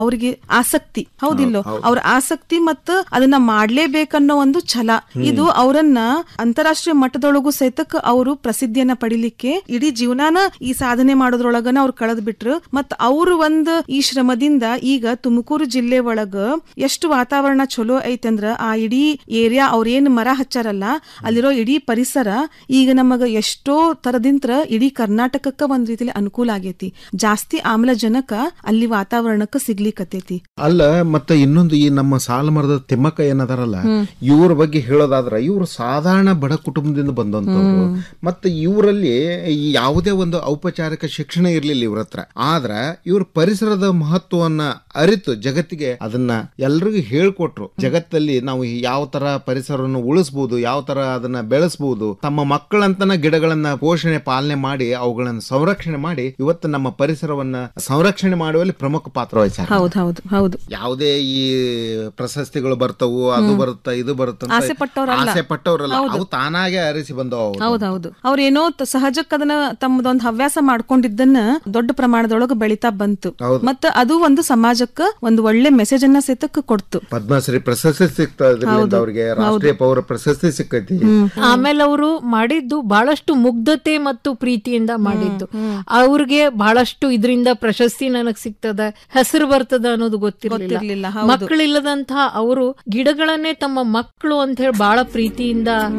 ಅವ್ರಿಗೆ ಆಸಕ್ತಿ ಹೌದಿಲ್ಲೋ ಅವ್ರ ಆಸಕ್ತಿ ಮತ್ತು ಅದನ್ನ ಮಾಡ್ಲೇಬೇಕನ್ನೋ ಒಂದು ಛಲ ಇದು ಅವರನ್ನ ಅಂತಾರಾಷ್ಟ್ರೀಯ ಮಟ್ಟದೊಳಗೂ ಸಹಿತಕ್ ಅವರು ಪ್ರಸಿದ್ಧಿಯನ್ನ ಪಡಿಲಿಕ್ಕೆ ಇಡೀ ಜೀವನಾನ ಈ ಸಾಧನೆ ಮಾಡೋದ್ರೊಳಗನ ಅವ್ರು ಕಳೆದ್ ಬಿಟ್ರು ಮತ್ ಅವ್ರು ಒಂದ್ ಈ ಶ್ರಮದಿಂದ ಈಗ ತುಮಕೂರು ಜಿಲ್ಲೆ ಒಳಗ ಎಷ್ಟು ವಾತಾವರಣ ಚಲೋ ಐತಂದ್ರ ಆ ಇಡೀ ಏರಿಯಾ ಅವ್ರ ಏನ್ ಮರ ಹಚ್ಚಾರಲ್ಲ ಅಲ್ಲಿರೋ ಇಡೀ ಪರಿಸರ ಈಗ ನಮಗ ಎಷ್ಟೋ ತರದಿಂತ್ರ ಇಡೀ ಕರ್ನಾಟಕಕ್ಕ ಒಂದ್ ರೀತಿಲಿ ಅನುಕೂಲ ಆಗೈತಿ ಜಾಸ್ತಿ ಆಮ್ಲಜನಕ ಅಲ್ಲಿ ವಾತಾವರಣಕ್ಕ ಸಿಗ್ಲಿಕ್ಕತ್ತೈತಿ ಅಲ್ಲ ಮತ್ತೆ ಇನ್ನೊಂದು ಈ ನಮ್ಮ ಸಾಲ ಮರದ ತಿಮ್ಮಕ್ಕ ಏನದಾರಲ್ಲ ಇವ್ರ ಬಗ್ಗೆ ಹೇಳೋದಾದ್ರ ಇವ್ರು ಸಾಧಾರಣ ಬಡ ಕುಟುಂಬದಿಂದ ಬಂದಂತವ್ರು ಮತ್ತೆ ಇವರಲ್ಲಿ ಯಾವುದೇ ಒಂದು ಔಪಚಾರಿಕ ಶಿಕ್ಷಣ ಇರ್ಲಿಲ್ಲ ಇವ್ರ ಹತ್ರ ಆದ್ರ ಇವ್ರ ಪರಿಸರದ ಮಹತ್ವವನ್ನ ಅರಿತು ಜಗತ್ತಿಗೆ ಅದನ್ನ ಎಲ್ರಿಗೂ ಹೇಳ್ಕೊಟ್ರು ಜಗತ್ತಲ್ಲಿ ನಾವು ಯಾವ ತರ ಪರಿಸರವನ್ನು ಉಳಿಸಬಹುದು ಯಾವ ತರ ಅದನ್ನ ಬೆಳೆಸಬಹುದು ತಮ್ಮ ಮಕ್ಕಳಂತನ ಗಿಡಗಳನ್ನ ಪೋಷಣೆ ಪಾಲನೆ ಮಾಡಿ ಅವುಗಳನ್ನ ಸಂರಕ್ಷಣೆ ಮಾಡಿ ಇವತ್ತು ನಮ್ಮ ಪರಿಸರವನ್ನ ಸಂರಕ್ಷಣೆ ಮಾಡುವಲ್ಲಿ ಪ್ರಮುಖ ಪಾತ್ರ ವಹಿಸ್ಯಾರ ಹೌದ್ ಹೌದು ಹೌದು ಯಾವುದೇ ಈ ಪ್ರಶಸ್ತಿಗಳು ಬರ್ತವು ಅದು ಬರುತ್ತ ಇದು ಬರುತ್ತ ಅಂತ ಆಸೆ ಪಟ್ಟವ್ರಲ್ಲ. ಆಸೆ ಪಟ್ಟವ್ರಲ್ಲ ಅವು ತಾನಾಗೆ ಅರಿಸಿ ಬಂದವು ಅವು. ಹೌದೌದು ಅವ್ರೇನೋ ತ- ಸಹಜಕ್ಕೆ ಅದನ್ನ ತಮ್ಮದೊಂದು ಹವ್ಯಾಸ ಮಾಡ್ಕೊಂಡಿದ್ದನ್ನ ದೊಡ್ಡ ಪ್ರಮಾಣದೊಳಗ ಬೆಳಿತಾ ಬಂತು ಹೌದು. ಮತ್ತ ಅದು ಒಂದು ಸಮಾಜಕ್ಕ ಒಂದು ಒಳ್ಳೆ ಮೆಸೇಜ್ ಅನ್ನ ಸಹಿತಕ್ ಕೊಡ್ತು ಪದ್ಮಶ್ರೀ ಪ್ರಶಸ್ತಿ ಸಿಗ್ತಾ ಇದ್ರಿಂದ ಅವ್ರಿಗೆ ರಾಷ್ಟ್ರೀಯ ಪೌರ ಪ್ರಶಸ್ತಿ ಸಿಕ್ಕೈತಿ ಆಮೇಲೆ ಅವರು ಮಾಡಿದ್ದು ಬಹಳಷ್ಟು ಮುಗ್ಧತೆ ಮತ್ತು ಪ್ರೀತಿಯಿಂದ ಮಾಡಿದ್ದು ಅವ್ರಿಗೆ ಬಹಳಷ್ಟು ಇದರಿಂದ ಪ್ರಶಸ್ತಿ ನನಗ್ ಸಿಗ್ತದ ಹೆಸರು ಬರ್ತದ ಅನ್ನೋದು ಗೊತ್ತಿರ್ಲಿಲ್ಲ, ಗೊತ್ತಿರ್ಲಿಲ್ಲ ಹೌದು. ಮಕ್ಕಳಿಲ್ಲದಂತಹ ಅವರು ಗಿಡಗಳನ್ನೇ ತಮ್ಮ ಮಕ್ಕಳು ಅಂತ ಹೇಳಿ ಬಹಳ ಪ್ರೀತಿಯಿಂದ